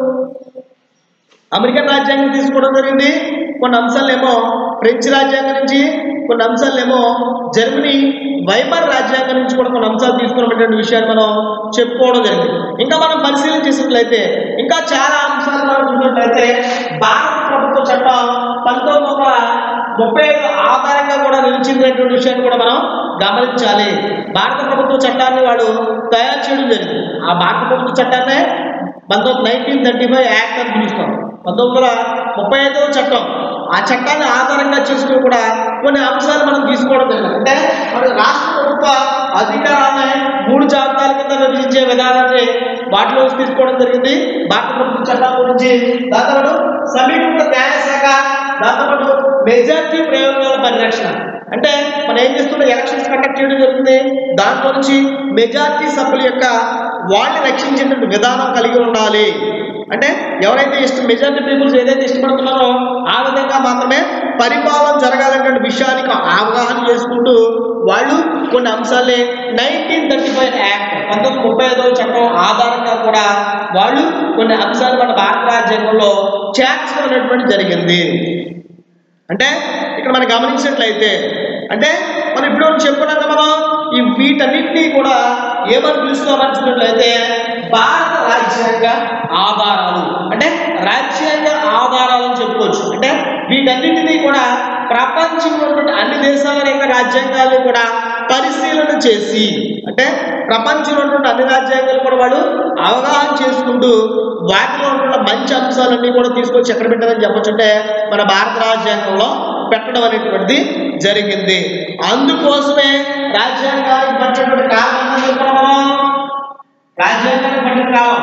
అమెరికన్ రాజ్యాంగం తీసుకోవడం జరిగింది కొన్ని అంశాలేమో ఫ్రెంచ్ రాజ్యాంగం నుంచి కొన్ని అంశాలేమో జర్మనీ వైమర్ రాజ్యాంగం నుంచి కూడా కొన్ని అంశాలు తీసుకున్నటువంటి విషయాన్ని మనం చెప్పుకోవడం జరిగింది ఇంకా మనం పరిశీలన చేసినట్లయితే ఇంకా చాలా అంశాలు మనం చూసినట్లయితే భారత ప్రభుత్వ చట్టం పంతొమ్మిది వందల ముప్పై ఐదు ఆధారంగా కూడా నిలిచిందనేటువంటి విషయాన్ని కూడా మనం గమనించాలి భారత ప్రభుత్వ చట్టాన్ని వాడు తయారు చేయడం జరిగింది ఆ భారత ప్రభుత్వ చట్టాన్ని పంతొమ్మిది నైన్టీన్ థర్టీ ఫైవ్ యాక్ట్ అని పిలుస్తాం పంతొమ్మిది వందల ముప్పై ఐదవ చట్టం ఆ చట్టాన్ని ఆధారంగా చేసుకుని కూడా కొన్ని అంశాలు మనం తీసుకోవడం జరిగింది అంటే మన రాష్ట్ర ప్రభుత్వ అధికారాన్ని మూడు జాబితాల కింద విభజించే విధానాన్ని వాటిలో నుంచి తీసుకోవడం జరిగింది భారత ప్రభుత్వ చట్టాల గురించి దాంతోపాటు సమీకృత న్యాయశాఖ దాంతోపాటు మెజార్టీ ప్రయోగాల పరిరక్షణ అంటే మనం ఏం చేస్తున్నాం ఎలక్షన్స్ కండక్ట్ చేయడం జరుగుతుంది దాంట్లో నుంచి మెజార్టీ సభ్యుల యొక్క వాళ్ళని రక్షించేటువంటి విధానం కలిగి ఉండాలి అంటే ఎవరైతే ఇష్టం మెజారిటీ పీపుల్స్ ఏదైతే ఇష్టపడుతున్నారో ఆ విధంగా మాత్రమే పరిపాలన జరగాలనే విషయానికి అవగాహన చేసుకుంటూ వాళ్ళు కొన్ని అంశాలే నైన్టీన్ థర్టీ ఫైవ్ యాక్ట్ పంతొమ్మిది ముప్పై ఐదవ చట్టం ఆధారంగా కూడా వాళ్ళు కొన్ని అంశాలు మన భారత రాజ్యాంగంలో చేర్చడం అనేటువంటి జరిగింది అంటే ఇక్కడ మనం గమనించినట్లయితే అంటే మనం ఇప్పుడు చెప్పుకున్నాం కదా మనం ఈ వీటన్నిటినీ కూడా ఏమని పిలుస్తామని చూసినట్లయితే భారత రాజ్యాంగ ఆధారాలు అంటే రాజ్యాంగ ఆధారాలు అని చెప్పుకోవచ్చు అంటే వీటన్నిటినీ కూడా ప్రపంచంలో ఉన్నటువంటి అన్ని దేశాల యొక్క రాజ్యాంగాలను కూడా పరిశీలన చేసి అంటే ప్రపంచంలో ఉన్నటువంటి అన్ని రాజ్యాంగాలు కూడా వాళ్ళు అవగాహన చేసుకుంటూ వాటిలో ఉన్న మంచి అంశాలన్నీ కూడా తీసుకొచ్చి ఎక్కడ పెట్టారని చెప్పొచ్చు అంటే మన భారత రాజ్యాంగంలో పెట్టడం అనేటువంటిది జరిగింది అందుకోసమే రాజ్యాంగానికి పట్టినటువంటి కాలం ఏంటని చెప్పుకున్నాం మనం రాజ్యాంగానికి పట్టిన కాలం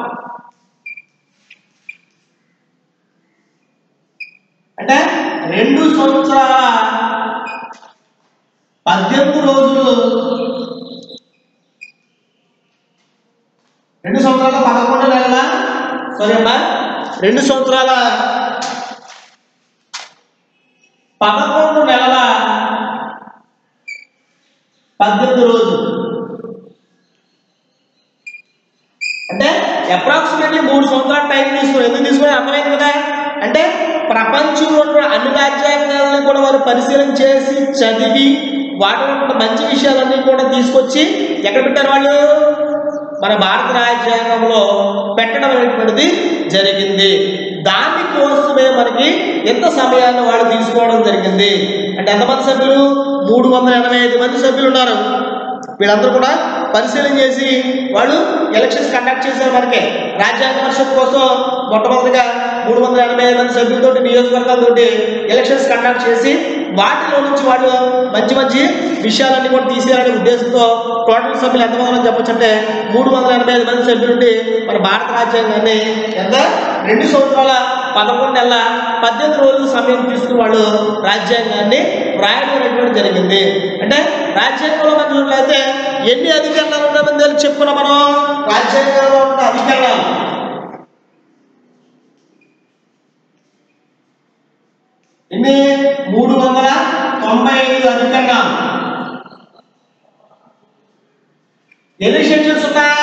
అంటే రెండు సంవత్సరాల పద్దెనిమిది రోజులు రెండు సంవత్సరాల పదకొండు నెలల సారీ అమ్మా రెండు సంవత్సరాల పదకొండు నెలల పద్దెనిమిది రోజులు అంటే అప్రాక్సిమేట్లీ మూడు సంవత్సరాల టైం తీసుకుని ఎందుకు తీసుకుని అర్థమైంది కదా అంటే ప్రపంచంలో ఉన్న అన్ని రాజ్యాంగాలను కూడా వారు పరిశీలన చేసి చదివి వాటిలో ఉన్న మంచి విషయాలన్నీ కూడా తీసుకొచ్చి ఎక్కడ పెట్టారు వాళ్ళు మన భారత రాజ్యాంగంలో పెట్టడం అనేటువంటిది జరిగింది దానికోసమే మనకి ఎంత సమయాన్ని వాళ్ళు తీసుకోవడం జరిగింది అంటే ఎంతమంది సభ్యులు మూడు వందల ఎనభై ఐదు మంది సభ్యులు ఉన్నారు వీళ్ళందరూ కూడా పరిశీలన చేసి వాళ్ళు ఎలక్షన్స్ కండక్ట్ చేశారు మనకి రాజ్యాంగ పరిషత్ కోసం మొట్టమొదటిగా మూడు వందల ఎనభై ఐదు మంది సభ్యులతో నియోజకవర్గాలతో ఎలక్షన్స్ కండక్ట్ చేసి వాటిలో నుంచి వాళ్ళు మంచి మంచి విషయాలన్నీ కూడా తీసేయాలనే ఉద్దేశంతో టోటల్ సభ్యులు ఎంతమంది ఉన్నారో చెప్పొచ్చు అంటే మూడు వందల ఎనభై ఐదు మంది సభ్యులుండి మన భారత రాజ్యాంగాన్ని ఎంత రెండు సంవత్సరాల పదకొండు నెలల పద్దెనిమిది రోజుల సమయం తీసుకుని వాళ్ళు రాజ్యాంగాన్ని రాయడం అనేటువంటి జరిగింది అంటే రాజ్యాంగంలో మనం చూడలేతే ఎన్ని అధికారాలు ఉన్నామని తెలిసి చెప్పుకున్నాం మనం రాజ్యాంగంలో ఉన్న అధికారాలు ఎన్ని మూడు వందల తొంభై ఐదు అధికరణాలు ఎన్ని షెడ్యూల్స్ ఉన్నాయి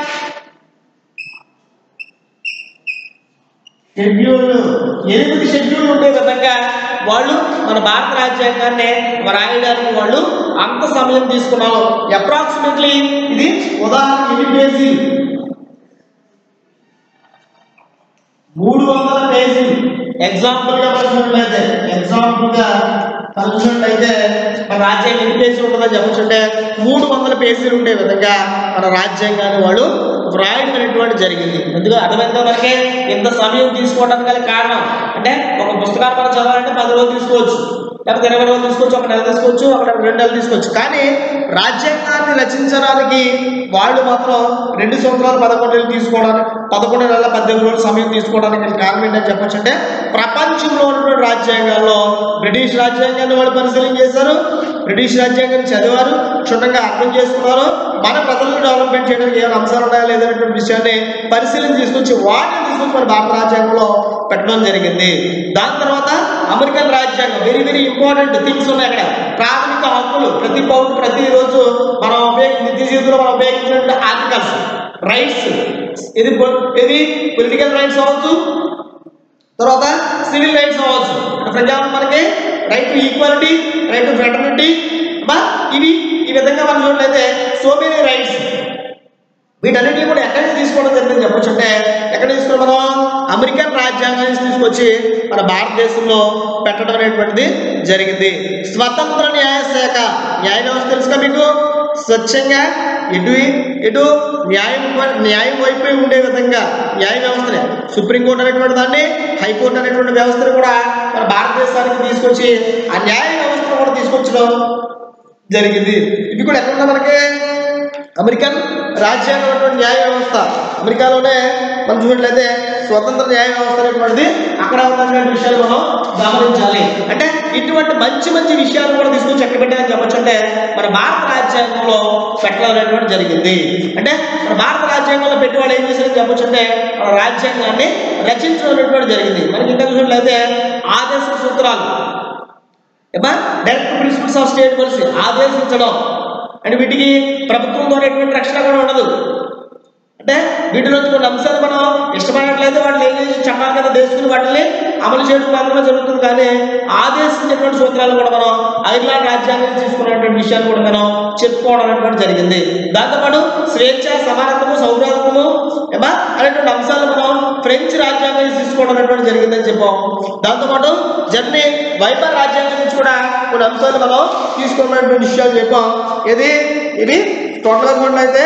షెడ్యూల్ ఎనిమిది షెడ్యూల్ ఉండే విధంగా వాళ్ళు మన భారత రాజ్యాంగాన్ని రాయడానికి వాళ్ళు అంత సమయం తీసుకున్నారు అప్రాక్సిమేట్లీ ఇది ఉదాహరణ ఎన్ని పేజీ మూడు వందల పేజీ ఎగ్జాంపుల్ గా పరిచినట్లయితే ఎగ్జాంపుల్ గా పరిచినట్లయితే మన రాజ్యాంగం ఎన్ని పేజీలు ఉంటుందని చెప్పొచ్చుంటే మూడు వందల పేజీలు ఉండే విధంగా మన రాజ్యాంగాన్ని వాళ్ళు వ్రాయడం అనేటువంటి జరిగింది ఎందుకు అర్థమైందా మనకి ఇంత సమయం తీసుకోవడానికి గల కారణం అంటే ఒక పుస్తకాలు మనం చదవాలంటే పది రోజులు తీసుకోవచ్చు లేకపోతే ఇరవై రోజులు తీసుకోవచ్చు ఒక నెల తీసుకోవచ్చు ఒక రెండు నెలలు తీసుకోవచ్చు కానీ రాజ్యాంగాన్ని రచించడానికి వాళ్ళు మాత్రం రెండు సంవత్సరాలు పదకొండు నెలలు తీసుకోవడానికి పదకొండు నెలల పద్దెనిమిది రోజులు సమయం తీసుకోవడానికి గల కారణం ఏంటని చెప్పొచ్చు అంటే ప్రపంచంలో ఉన్నటువంటి రాజ్యాంగాల్లో బ్రిటిష్ రాజ్యాంగాన్ని వాళ్ళు పరిశీలన చేశారు బ్రిటిష్ రాజ్యాంగాన్ని చదివారు క్షుణ్ణంగా అర్థం చేసుకున్నారు మన ప్రజలను డెవలప్మెంట్ చేయడానికి ఏమైనా అంశాలు ఉన్నాయా లేదనేటువంటి విషయాన్ని పరిశీలన తీసుకొచ్చి వాటిని తీసుకొచ్చి మన భారత రాజ్యాంగంలో పెట్టడం జరిగింది దాని తర్వాత అమెరికన్ రాజ్యాంగం వెరీ వెరీ ఇంపార్టెంట్ థింగ్స్ ఉన్నాయి అక్కడ ప్రాథమిక హక్కులు ప్రతి పౌరుడు ప్రతిరోజు మనం ఉపయోగి నిత్య జీవితంలో మనం ఉపయోగించినటువంటి ఆర్టికల్స్ రైట్స్ ఇది పొ- ఇది పొలిటికల్ రైట్స్ అవ్వచ్చు తర్వాత సివిల్ రైట్స్ అవ్వచ్చు ఫర్ ఎగ్జాంపుల్ మనకి right to equality right to fraternity బా ఇవి ఈ విధంగా మనం చూడలేదే సో మెనీ రైట్స్ వీటన్నిటిని కూడా ఎక్కడి నుంచి తీసుకోవడం జరిగిందని చెప్పొచ్చు అంటే ఎక్కడ తీసుకున్నాం మనం అమెరికన్ రాజ్యాంగం నుంచి తీసుకొచ్చి మన భారతదేశంలో పెట్టడం అనేటువంటిది జరిగింది స్వతంత్ర న్యాయశాఖ న్యాయ వ్యవస్థ తెలుసుగా మీకు స్వచ్ఛంగా ఎటు ఎటు న్యాయం వ- న్యాయం వైపు ఉండే విధంగా న్యాయ వ్యవస్థని సుప్రీంకోర్టు అనేటువంటి దాన్ని హైకోర్టు అనేటువంటి వ్యవస్థను కూడా మన భారతదేశానికి తీసుకొచ్చి ఆ న్యాయ వ్యవస్థను కూడా తీసుకొచ్చడం జరిగింది ఇవి కూడా ఎక్కడ ఉన్నాయి మనకి అమెరికన్ రాజ్యాంగం అనేటువంటి న్యాయ వ్యవస్థ అమెరికాలోనే మనం చూసినట్లయితే స్వతంత్ర న్యాయ వ్యవస్థ అనేటువంటిది అక్కడ ఉన్నటువంటి విషయాలు మనం గమనించాలి అంటే ఇటువంటి మంచి మంచి విషయాలు కూడా తీసుకొచ్చి ఎక్కడ పెట్టారని చెప్పొచ్చు అంటే మన భారత రాజ్యాంగంలో పెట్టడం అనేటువంటి జరిగింది అంటే మన భారత రాజ్యాంగంలో పెట్టి వాళ్ళు ఏం చేశారని చెప్పొచ్చు అంటే మన రాజ్యాంగాన్ని రచించడం అనేటువంటి జరిగింది మనకి ఇంకా చూసినట్లయితే ఆదేశ సూత్రాలు ఏమా direct principles of state policy ఆదేశించడం అంటే వీటికి ప్రభుత్వం ద్వారా ఎటువంటి రక్షణ కూడా ఉండదు అంటే వీటిలో కొన్ని అంశాలు మనం ఇష్టపడట్లేదు వాటిని ఏం చేసి చట్టాల కింద తీసుకుని వాటిని అమలు చేయడం మాత్రమే జరుగుతుంది కానీ ఆదేశించేటువంటి సూత్రాలు కూడా మనం ఐర్లాండ్ రాజ్యాంగం తీసుకున్నటువంటి విషయాలు కూడా మనం చెప్పుకోవడం అనేటువంటి జరిగింది దాంతోపాటు స్వేచ్ఛ సమానత్వము సౌభ్రతము ఏమా అనేటువంటి అంశాలు మనం ఫ్రెంచ్ రాజ్యాంగం నుంచి తీసుకోవడం అనేటువంటి జరిగిందని చెప్పాం దాంతోపాటు జర్మనీ వైపర్ రాజ్యాంగం నుంచి కూడా కొన్ని అంశాలు మనం తీసుకున్నటువంటి విషయాలు చెప్పాం ఇది ఇది టోటల్గా చూడట్లయితే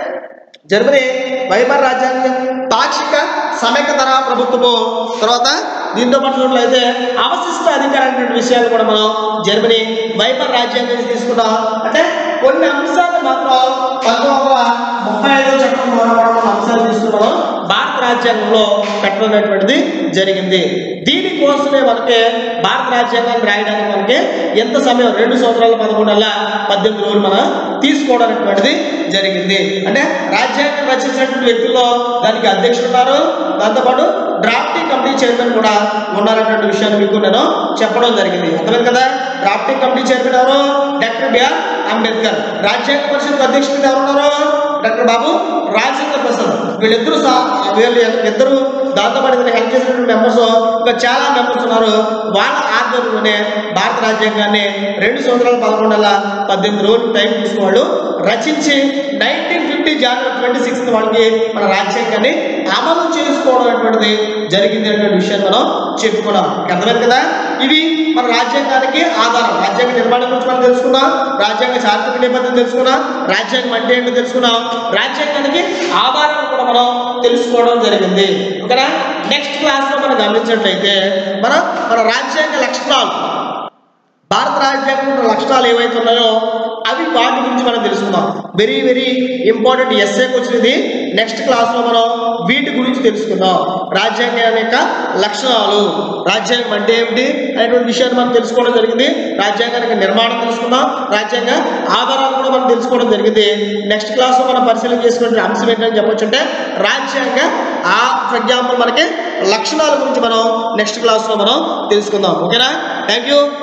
జర్మనీ వైమర్ రాజ్యాంగం పాక్షిక సమైక్య తరహా ప్రభుత్వము తర్వాత దీంతో పాటు చూడట్లయితే అవశిష్ట అధికారమైనటువంటి విషయాలు కూడా మనం జర్మనీ వైమర్ రాజ్యాంగం నుంచి తీసుకున్నాం అంటే కొన్ని అంశాలు మాత్రం పంతొమ్మిది వందల ముప్పై ఐదో చట్టం ద్వారా మనం కొన్ని అంశాలు తీసుకున్నాం భారత రాజ్యాంగంలో పెట్టడం అనేటువంటిది జరిగింది దీనికోసమే మనకి భారత రాజ్యాంగాన్ని రాయడానికి మనకి ఎంత సమయం రెండు సంవత్సరాల పదకొండు నెలల పద్దెనిమిది రోజులు మనం తీసుకోవడం అనేటువంటిది జరిగింది అంటే రాజ్యాంగం రచించినటువంటి వ్యక్తుల్లో దానికి అధ్యక్షులు ఉన్నారు దాంతోపాటు డ్రాఫ్టింగ్ కమిటీ చైర్మన్ కూడా ఉన్నారన్నటువంటి విషయాన్ని మీకు నేను చెప్పడం జరిగింది అర్థమైంది కదా డ్రాఫ్టింగ్ కమిటీ చైర్మన్ ఎవరు డాక్టర్ బిఆర్ అంబేద్కర్ రాజ్యాంగ పరిషత్ అధ్యక్షుడు ఎవరు ఉన్నారు డాక్టర్ బాబు రాజేంద్ర ప్రసాద్ వీళ్ళిద్దరూ సా- వీళ్ళు ఇద్దరు దాంతోపాటు ఇతనికి హెల్ప్ చేసినటువంటి మెంబర్స్ ఇంకా చాలా మెంబర్స్ ఉన్నారు వాళ్ళ ఆధ్వర్యంలోనే భారత రాజ్యాంగాన్ని రెండు సంవత్సరాల పదకొండు నెలల పద్దెనిమిది రోజులు టైం తీసుకుని వాళ్ళు రచించి నైన్టీన్ ఫిఫ్టీ జనవరి ట్వంటీ సిక్స్త్ వాళ్ళకి మన రాజ్యాంగాన్ని అమలు చేసుకోవడం అనేటువంటిది జరిగింది అనేటువంటి విషయాన్ని మనం చెప్పుకున్నాం అర్థమైంది కదా ఇవి మన రాజ్యాంగానికి ఆధారం రాజ్యాంగ నిర్మాణం గురించి మనం తెలుసుకున్నాం రాజ్యాంగ చారిత్రక నేపథ్యం తెలుసుకున్నాం రాజ్యాంగం అంటే ఏంటో తెలుసుకున్నాం రాజ్యాంగానికి ఆధారం కూడా మనం తెలుసుకోవడం జరిగింది ఓకేనా నెక్స్ట్ క్లాస్ లో మనం గమనించినట్లయితే మన మన రాజ్యాంగ లక్షణాలు భారత రాజ్యాంగం ఉన్న లక్షణాలు ఏవైతే ఉన్నాయో అవి వాటి గురించి మనం తెలుసుకుందాం వెరీ వెరీ ఇంపార్టెంట్ ఎస్ఏకి వచ్చినది నెక్స్ట్ క్లాస్లో మనం వీటి గురించి తెలుసుకుందాం రాజ్యాంగం యొక్క లక్షణాలు రాజ్యాంగం అంటే ఏమిటి అనేటువంటి విషయాన్ని మనం తెలుసుకోవడం జరిగింది రాజ్యాంగానికి నిర్మాణం తెలుసుకుందాం రాజ్యాంగ ఆధారాలు కూడా మనం తెలుసుకోవడం జరిగింది నెక్స్ట్ క్లాస్లో మనం పరిశీలన చేసుకునే అంశం ఏంటని చెప్పొచ్చు అంటే రాజ్యాంగ ఆ ఫర్ ఎగ్జాంపుల్ మనకి లక్షణాల గురించి మనం నెక్స్ట్ క్లాస్లో మనం తెలుసుకుందాం ఓకేనా థ్యాంక్ యూ